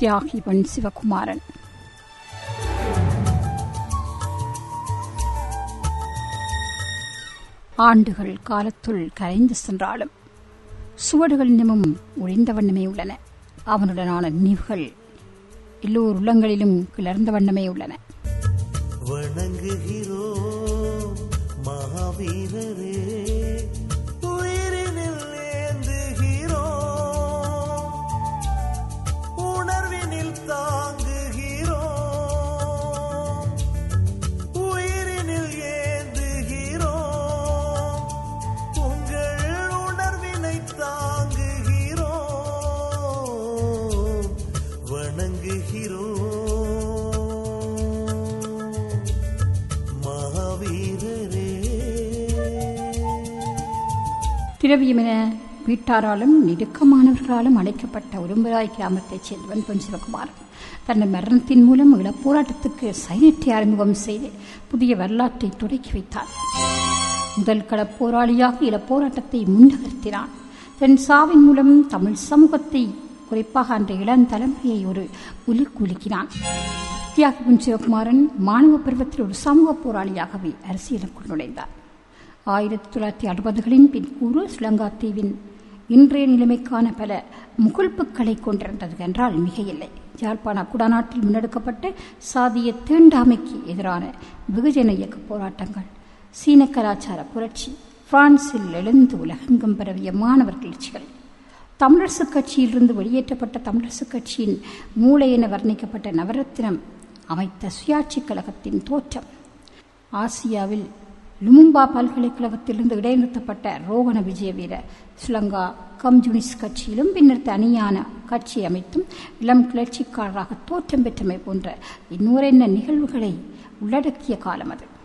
தியாகிபன் சிவகுமாரன் ஆண்டுகள் காலத்துள் கரைந்து சென்றாலும் சுவடுகள் இன்னமும் ஒழிந்த வண்ணமே உள்ளன அவனுடனான நினைவுகள் எல்லோர் உள்ளங்களிலும் கிளர்ந்த வண்ணமே உள்ளன வணங்குகிறோம் மகாவீரரே உயிரினில் ஏந்துகிறோம் உணர்வினில் தாங்குகிறோம் உயிரினில் ஏந்துகிறோம் உங்கள் உணர்வினை தாங்குகிறோம் வணங்குகிறோம் மகாவீரரே திரவியம் என வீட்டாராலும் நெருக்கமானவர்களாலும் அழைக்கப்பட்ட உரும்பராய் கிராமத்தைச் சேர்ந்தவன் பொன் சிவகுமாரன் தனது மரணத்தின் மூலம் இளப்போராட்டத்துக்கு சைனத்தை அறிமுகம் செய்து புதிய வரலாற்றை தொடக்கி வைத்தார் முதல் களப் போராளியாக இளப்போராட்டத்தை முன்னகர்த்தினான் தன் சாவின் மூலம் தமிழ் சமூகத்தை குறிப்பாக அன்றைய இளம் தலைமுறையை ஒரு உலுக்குலுக்கினான் தியாகி சிவகுமாரன் மாணவ பருவத்தில் ஒரு சமூக போராளியாகவே அரசியலுக்குள் நுழைந்தார் ஆயிரத்தி தொள்ளாயிரத்தி அறுபதுகளின் பின்கூறு ஸ்ரீலங்கா தீவின் இன்றைய நிலைமைக்கான பல முகழ்ப்புகளை கொண்டிருந்தது என்றால் மிகையில்லை யாழ்ப்பாண குடாநாட்டில் முன்னெடுக்கப்பட்ட சாதிய தீண்டாமைக்கு எதிரான வெகுஜன இயக்க போராட்டங்கள் சீன கலாச்சார புரட்சி பிரான்சில் எழுந்து உலகெங்கும் பரவிய மாணவர் கிளர்ச்சிகள் தமிழரசுக் கட்சியிலிருந்து வெளியேற்றப்பட்ட தமிழரசுக் கட்சியின் மூளை என வர்ணிக்கப்பட்ட நவரத்தினம் அமைத்த சுயாட்சி கழகத்தின் தோற்றம் ஆசியாவில் லுமும்பா பல்கலைக்கழகத்திலிருந்து இடைநிறுத்தப்பட்ட ரோகண விஜயவீர ஸ்ரீலங்கா கம்யூனிஸ்ட் கட்சியிலும் பின்னர் தனியான கட்சி அமைத்தும் இளம் கிளர்ச்சிக்காரராக தோற்றம் பெற்றமை போன்ற இன்னொரென்ன நிகழ்வுகளை உள்ளடக்கிய காலம் அது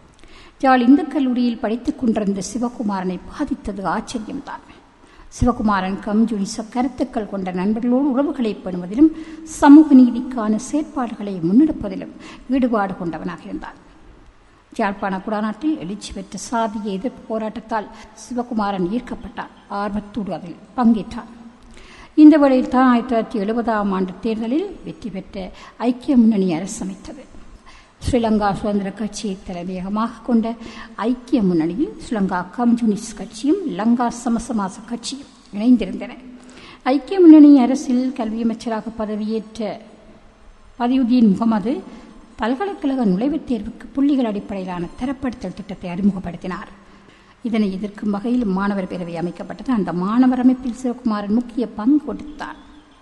யாழ் இந்து கல்லூரியில் படித்துக் கொண்டிருந்த சிவகுமாரனை பாதித்தது ஆச்சரியம்தான் சிவகுமாரன் கம்யூனிச கருத்துக்கள் கொண்ட நண்பர்களோடு உறவுகளை பேணுவதிலும் சமூக நீதிக்கான செயற்பாடுகளை முன்னெடுப்பதிலும் ஈடுபாடு கொண்டவனாக இருந்தான் யாழ்ப்பாண குடாநாட்டில் எழுச்சி பெற்ற சாதிய எதிர்ப்பு போராட்டத்தால் சிவகுமாரன் ஈர்க்கப்பட்டார் ஆர்வத்தோடு அதில் பங்கேற்றார் இந்த வேளையில் தான் ஆயிரத்தி தொள்ளாயிரத்தி எழுபதாம் ஆண்டு தேர்தலில் வெற்றி பெற்ற ஐக்கிய முன்னணி அரசு அமைத்தது ஸ்ரீலங்கா சுதந்திர கட்சியை தலைமையகமாக கொண்ட ஐக்கிய முன்னணியில் ஸ்ரீலங்கா கம்யூனிஸ்ட் கட்சியும் லங்கா சமசமாச கட்சியும் இணைந்திருந்தன ஐக்கிய முன்னணி அரசில் கல்வி அமைச்சராக பதவியேற்ற பதியுதீன் முகமது பல்கலைக்கழக நுழைவுத் தேர்வுக்கு புள்ளிகள் அடிப்படையிலான தரப்படுத்தல் திட்டத்தை அறிமுகப்படுத்தினார் இதனை எதிர்க்கும் வகையில் மாணவர் பேரவை அமைக்கப்பட்டது அந்த மாணவர் அமைப்பில் சிவகுமாரன் முக்கிய பங்கு கொடுத்தார்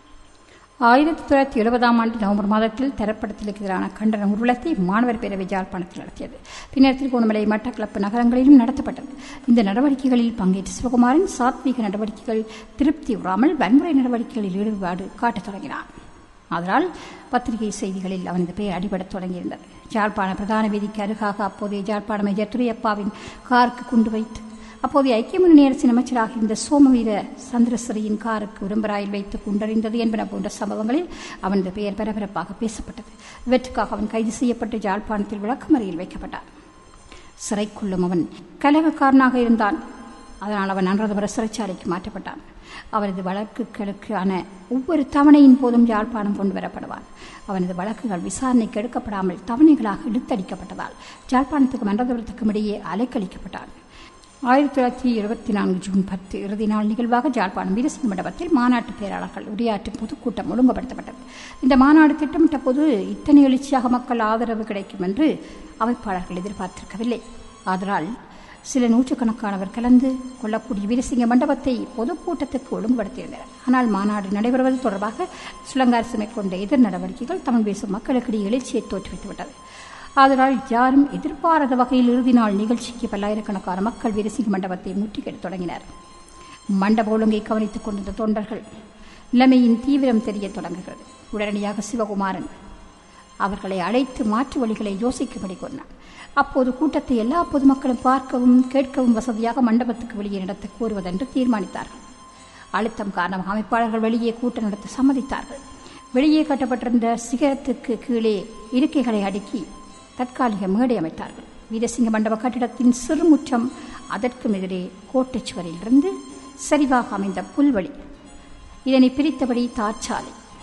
ஆயிரத்தி தொள்ளாயிரத்தி எழுபதாம் ஆண்டு நவம்பர் மாதத்தில் தரப்படத்திற்கு எதிரான கண்டன ஊர்வலத்தை மாணவர் பேரவை ஜாழ்ப்பாணத்தில் நடத்தியது பின்னர் திருகோணமலை மட்டக்களப்பு நகரங்களிலும் நடத்தப்பட்டது இந்த நடவடிக்கைகளில் பங்கேற்ற சிவகுமாரன் சாத்வீக நடவடிக்கைகள் திருப்தி உறாமல் வன்முறை நடவடிக்கைகளில் ஈடுபாடு காட்டத் தொடங்கினார் அதனால் பத்திரிகை செய்திகளில் அவனது பெயர் அடிபடத் தொடங்கியிருந்தது ஜாழ்ப்பாண பிரதான வீதிக்கு அருகாக அப்போதைய ஜாழ்ப்பாண மேஜர் துரையப்பாவின் காருக்கு கொண்டு வைத்து அப்போதைய ஐக்கிய முன்னணி அரசின் அமைச்சராக இருந்த சோமவீர சந்திரசிறியின் காருக்கு உடம்பராயில் வைத்து குண்டறிந்தது என்பன போன்ற சம்பவங்களில் அவனது பெயர் பரபரப்பாக பேசப்பட்டது இவற்றுக்காக அவன் கைது செய்யப்பட்டு ஜாழ்ப்பாணத்தில் விளக்கமறையில் வைக்கப்பட்டான் சிறைக்குள்ளும் அவன் கலகக்காரனாக இருந்தான் அதனால் அவன் அன்றதுவர சிறைச்சாலைக்கு மாற்றப்பட்டான் அவரது வழக்குகளுக்கான ஒவ்வொரு தவணையின் போதும் யாழ்ப்பாணம் கொண்டு வரப்படுவான் அவனது வழக்குகள் விசாரணைக்கு எடுக்கப்படாமல் தவணைகளாக இழுத்தடிக்கப்பட்டதால் யாழ்ப்பாணத்துக்கும் மன்றதபுரத்துக்கும் இடையே அலைக்கழிக்கப்பட்டான் ஆயிரத்தி தொள்ளாயிரத்தி இருபத்தி நான்கு ஜூன் பத்து இறுதி நாள் நிகழ்வாக ஜாழ்ப்பாணம் வீரசிங்க மண்டபத்தில் மாநாட்டு பேராளர்கள் உரையாற்றும் பொதுக்கூட்டம் ஒழுங்குபடுத்தப்பட்டது இந்த மாநாடு திட்டமிட்ட போது இத்தனை எழுச்சியாக மக்கள் ஆதரவு கிடைக்கும் என்று அமைப்பாளர்கள் எதிர்பார்த்திருக்கவில்லை ஆதலால் சில நூற்றுக்கணக்கானவர் கலந்து கொள்ளக்கூடிய வீரசிங்க மண்டபத்தை பொதுக்கூட்டத்துக்கு ஒழுங்குபடுத்தியிருந்தனர் ஆனால் மாநாடு நடைபெறுவது தொடர்பாக ஸ்ரீலங்கா அரசு மேற்கொண்ட எதிர் நடவடிக்கைகள் தமிழ் பேசும் மக்களுக்கிடையே எழுச்சியை தோற்றுவித்துவிட்டது அதனால் யாரும் எதிர்பாராத வகையில் இறுதி நாள் நிகழ்ச்சிக்கு பல்லாயிரக்கணக்கான மக்கள் வீரசிங்க மண்டபத்தை முற்றுகையிடத் தொடங்கினர் மண்டப ஒழுங்கை கவனித்துக் கொண்டிருந்த தொண்டர்கள் நிலைமையின் தீவிரம் தெரியத் தொடங்குகிறது உடனடியாக சிவகுமாரன் அவர்களை அழைத்து மாற்று வழிகளை யோசிக்கும்படி கொண்டார் அப்போது கூட்டத்தை எல்லா பொதுமக்களும் பார்க்கவும் கேட்கவும் வசதியாக மண்டபத்துக்கு வெளியே நடத்த கூறுவதென்று தீர்மானித்தார்கள் அழுத்தம் காரணமாக அமைப்பாளர்கள் வெளியே கூட்டம் நடத்த சம்மதித்தார்கள் வெளியே கட்டப்பட்டிருந்த சிகரத்துக்கு கீழே இருக்கைகளை அடுக்கி தற்காலிக மேடை அமைத்தார்கள் வீரசிங்க மண்டப கட்டிடத்தின் சிறுமுற்றம் அதற்கும் எதிரே கோட்டைச்சுவரிலிருந்து சரிவாக அமைந்த புல்வெளி இதனை பிரித்தபடி தார்ச்சாலை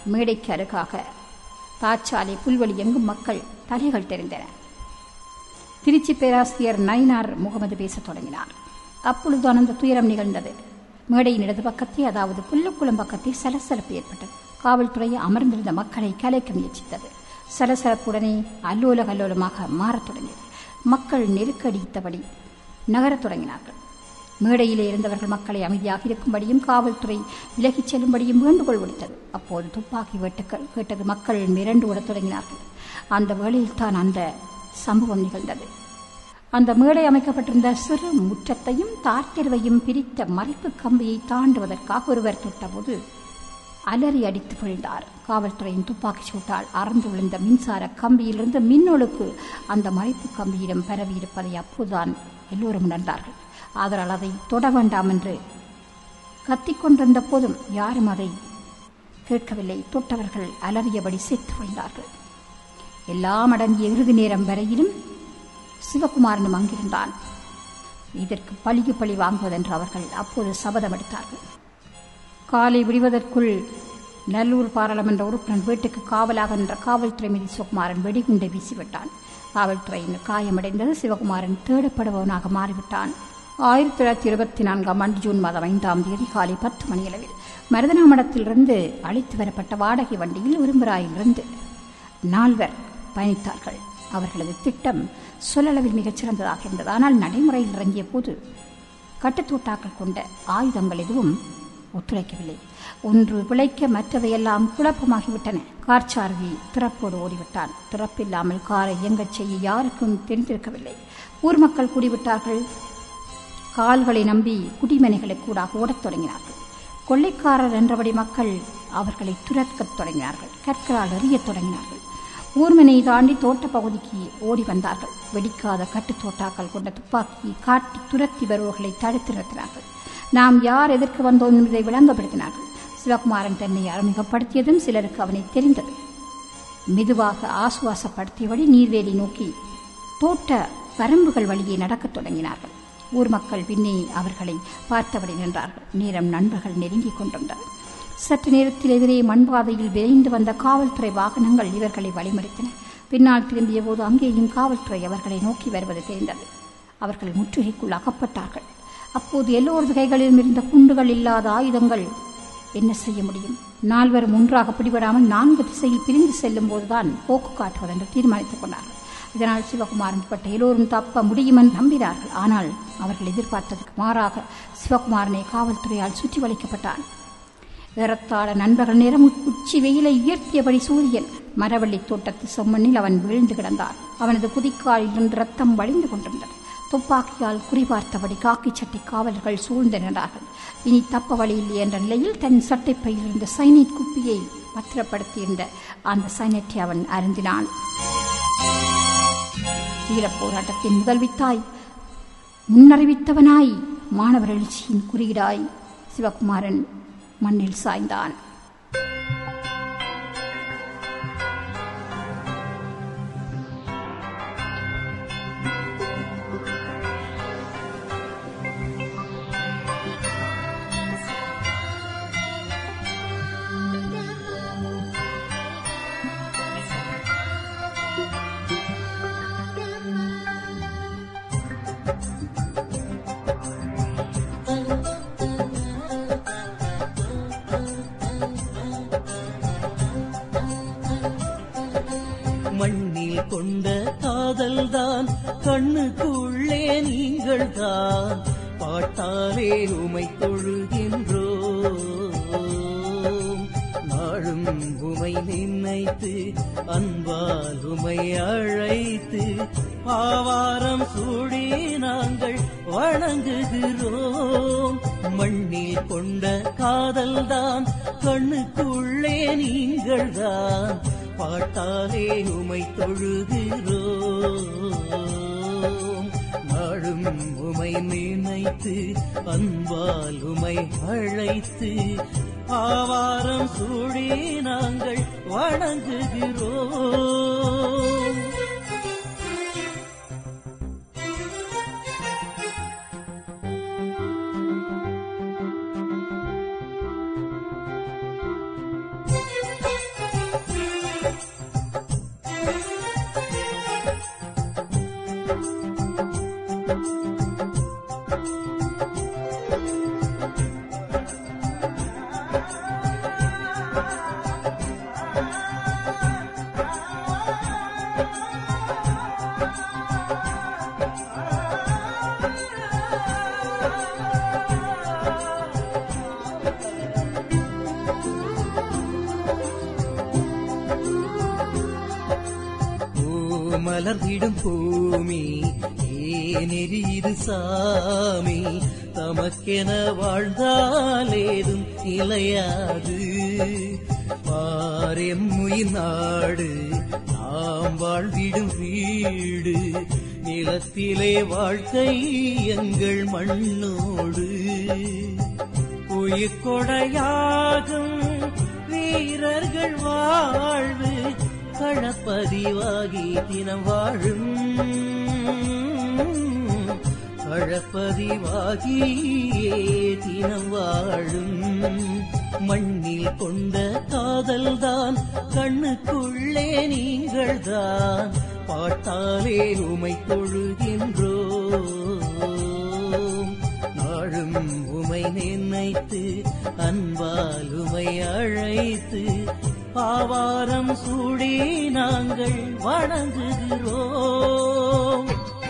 மேடைக்கு அருகாக தாச்சாலை புல்வெளி எங்கும் மக்கள் தலைகள் தெரிந்தன திருச்சி பேராசிரியர் நயினார் முகமது பேசத் தொடங்கினார் அப்பொழுதுதான் அந்த துயரம் நிகழ்ந்தது மேடையின் இடது பக்கத்தே அதாவது புல்லுக்குளம் பக்கத்தே சலசலப்பு ஏற்பட்டது காவல்துறை அமர்ந்திருந்த மக்களை கலைக்க முயற்சித்தது சலசலப்புடனே அல்லோல கல்லோலமாக மாறத் தொடங்கியது மக்கள் நெருக்கடித்தபடி நகரத் தொடங்கினார்கள் மேடையிலே இருந்தவர்கள் மக்களை அமைதியாக இருக்கும்படியும் காவல்துறை விலகிச் செல்லும்படியும் வேண்டுகோள் விடுத்தது அப்போது துப்பாக்கி வெட்டுக்கள் கேட்டது மக்கள் மிரண்டு ஓடத் தொடங்கினார்கள் அந்த வேளையில் தான் அந்த சம்பவம் நிகழ்ந்தது அந்த மேடை அமைக்கப்பட்டிருந்த சிறு முற்றத்தையும் தார்த்தெருவையும் பிரித்த மறைப்பு கம்பியை தாண்டுவதற்காக ஒருவர் தொட்டபோது அலறி அடித்து விழுந்தார் காவல்துறையின் துப்பாக்கி சூட்டால் அறந்து விழுந்த மின்சார கம்பியிலிருந்து மின்னொழுக்கு அந்த மறைப்பு கம்பியிடம் பரவியிருப்பதை அப்போதுதான் எல்லோரும் உணர்ந்தார்கள் ஆதலால் அதை தொட வேண்டாம் என்று கத்திக்கொண்டிருந்த போதும் யாரும் அதை கேட்கவில்லை தொட்டவர்கள் அலறியபடி செத்து விழுந்தார்கள் எல்லாம் அடங்கிய இறுதி நேரம் வரையிலும் சிவகுமாரனும் அங்கிருந்தான் இதற்கு பழிக்கு பழி வாங்குவதென்று அவர்கள் அப்போது சபதம் எடுத்தார்கள் காலை விடுவதற்குள் நல்லூர் பாராளுமன்ற உறுப்பினர் வீட்டுக்கு காவலாக நின்ற காவல்துறை மீது சிவகுமாரன் வெடிகுண்டை வீசிவிட்டான் காவல்துறையின் காயமடைந்தது சிவகுமாரன் தேடப்படுபவனாக மாறிவிட்டான் ஆயிரத்தி தொள்ளாயிரத்தி இருபத்தி நான்காம் ஆண்டு ஜூன் மாதம் ஐந்தாம் தேதி காலை பத்து மணியளவில் மருதனாமடத்திலிருந்து அழைத்து வரப்பட்ட வாடகை வண்டியில் உரும்புராயிலிருந்து நால்வர் பயணித்தார்கள் அவர்களது திட்டம் சொல்லளவில் மிகச் சிறந்ததாக இருந்தது ஆனால் நடைமுறையில் இறங்கிய போது கட்டுத்தோட்டாக்கள் கொண்ட ஆயுதங்கள் எதுவும் ஒத்துழைக்கவில்லை ஒன்று பிழைக்க மற்றவையெல்லாம் குழப்பமாகிவிட்டன கார் சார்வி திறப்போடு ஓடிவிட்டான் திறப்பில்லாமல் காரை இயங்கச் செய்ய யாருக்கும் தெரிந்திருக்கவில்லை ஊர் மக்கள் கூடிவிட்டார்கள் கால்களை நம்பி குடிமனைகளை கூட ஓடத் தொடங்கினார்கள் கொள்ளைக்காரர் என்றபடி மக்கள் அவர்களை துரக்கத் தொடங்கினார்கள் கற்களால் எறியத் தொடங்கினார்கள் ஊர்மனை தாண்டி தோட்ட பகுதிக்கு ஓடி வந்தார்கள் வெடிக்காத கட்டு தோட்டாக்கள் கொண்ட துப்பாக்கியை காட்டி துரத்தி வருபவர்களை தடுத்து நிறுத்தினார்கள் நாம் யார் எதற்கு வந்தோம் என்பதை விளங்கப்படுத்தினார்கள் சிவகுமாரன் தன்னை அறிமுகப்படுத்தியதும் சிலருக்கு அவனை தெரிந்தது மெதுவாக ஆசுவாசப்படுத்தியபடி நீர்வேலி நோக்கி தோட்ட வரம்புகள் வழியே நடக்கத் தொடங்கினார்கள் ஊர் மக்கள் பின்னே அவர்களை பார்த்தபடி நின்றார்கள் நேரம் நண்பர்கள் நெருங்கிக் கொண்டிருந்தது சற்று நேரத்தில் எதிரே மண்பாதையில் விரைந்து வந்த காவல்துறை வாகனங்கள் இவர்களை வழிமறித்தன பின்னால் திரும்பிய போது அங்கேயும் காவல்துறை அவர்களை நோக்கி வருவது தெரிந்தது அவர்கள் முற்றுகைக்குள் அகப்பட்டார்கள் அப்போது எல்லோரது கைகளிலும் இருந்த குண்டுகள் இல்லாத ஆயுதங்கள் என்ன செய்ய முடியும் நால்வரும் ஒன்றாக பிடிபடாமல் நான்கு திசையில் பிரிந்து செல்லும் போதுதான் போக்கு காட்டுவதென்று தீர்மானித்துக் கொண்டார்கள் இதனால் சிவகுமாரன் பட்ட எல்லோரும் தப்ப முடியுமென்று நம்பினார்கள் ஆனால் அவர்கள் எதிர்பார்த்ததுக்கு மாறாக சிவகுமாரனை காவல்துறையால் சுற்றி வளைக்கப்பட்டான் ஏறத்தாழ நண்பர்கள் நேரம் உச்சி வெயிலை உயர்த்தியபடி சூரியன் மரவள்ளி தோட்டத்து செம்மண்ணில் அவன் வீழ்ந்து கிடந்தான் அவனது குதிக்காலில் இருந்து ரத்தம் வழிந்து கொண்டிருந்தது துப்பாக்கியால் குறிபார்த்தபடி காக்கி சட்டை காவலர்கள் சூழ்ந்து நின்றார்கள் இனி தப்ப வழியில்லை என்ற நிலையில் தன் சட்டைப்பையில் இருந்த சைனைட் குப்பியை பத்திரப்படுத்தியிருந்த அந்த சைனட்டை அவன் அருந்தினான் ஈழப் போராட்டத்தின் முதல்வித்தாய் முன்னறிவித்தவனாய் மாணவர் எழுச்சியின் குறியீடாய் சிவகுமாரன் மண்ணில் சாய்ந்தான் மண்ணில் கொண்ட காதல்தான் கண்ணுக்குள்ளே நீங்கள் தான் பாட்டாலே உமை தொழுகின்றோம் நாளும் உமை நினைத்து அன்பால் உமை அழைத்து ஆவாரம் சூடி நாங்கள் வணங்குகிறோம் மண்ணில் கொண்ட காதல்தான் கண்ணுக்குள்ளே நீங்கள் தான் பாட்டாலே உமை தொழுகிறோம் நாளும் உமை நினைத்து அன்பால் உமை அழைத்து ஆவாரம் சூடி நாங்கள் வணங்குகிறோம் மலர்ந்திடும் பூமி ஏனெறி இது சாமி தமக்கென வாழ்ந்தாலேதும் நிலையாது பாரெம்முயின் நாடு நாம் வாழ்ந்திடும் வீடு நிலத்திலே வாழ்க்கை எங்கள் மண்ணோடு உயிர் கொடையாகும் வீரர்கள் வாழ்வு களப்பதிவாகி தினம் வாழும் களப்பதிவாகியே தினம் வாழும் மண்ணில் கொண்ட காதல்தான் கண்ணுக்குள்ளே நீங்கள்தான் பாட்டாலே உமை தொழுகின்றோம் நாளும் உமை நினைத்து அன்பால் உமை அழைத்து ஆவாரம் சூடி நாங்கள் வணங்குகிறோம்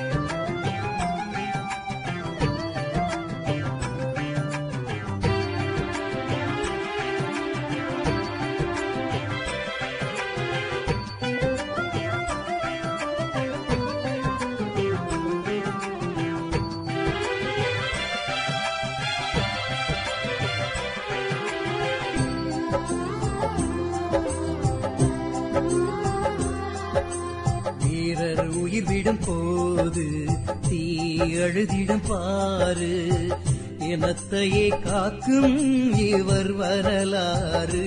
வீரர் உயிர் விடும் போது தீ அழுதிடும் பாரு இனத்தையே காக்கும் இவர் வரலாறு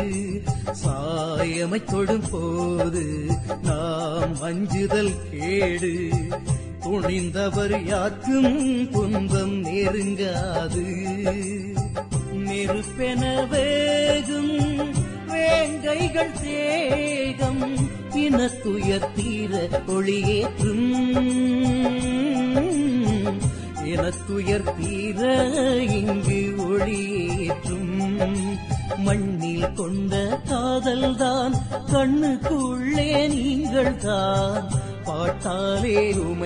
சாயமை தொடும் போது நாம் அஞ்சுதல் கேடு துணிந்தவர் யாக்கும் துன்பம் நெருங்காது நெருப்பென வேகும் வேங்கைகள் தேகம் இனத்துயர் தீர ஒளியேற்றும் இனத்துயர் தீர இங்கு ஒளியேற்றும் மண்ணில் கொண்ட காதல்தான் கண்ணுக்குள்ளே நீங்கள் தான் பாட்டாலே உமை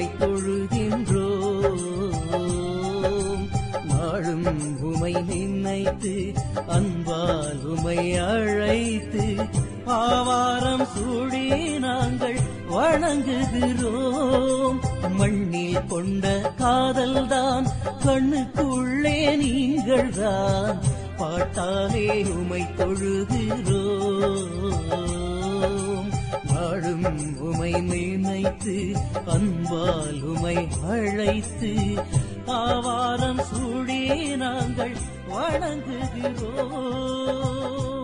தொழுகின்றோம் நாளும் உமை நினைத்து அன்பால் உமை அழைத்து ஆவாரம் சூடி நாங்கள் வணங்குகிறோம் மண்ணில் கொண்ட காதல்தான் கண்ணுக்குள்ளே நீங்கள் தான் பாட்டாலே உமை தொழுகிறோம் நாளும் உமை நினைத்து அன்பால் உமை அழைத்து ஆவாரம் சூடி நாங்கள் வணங்குகிறோம்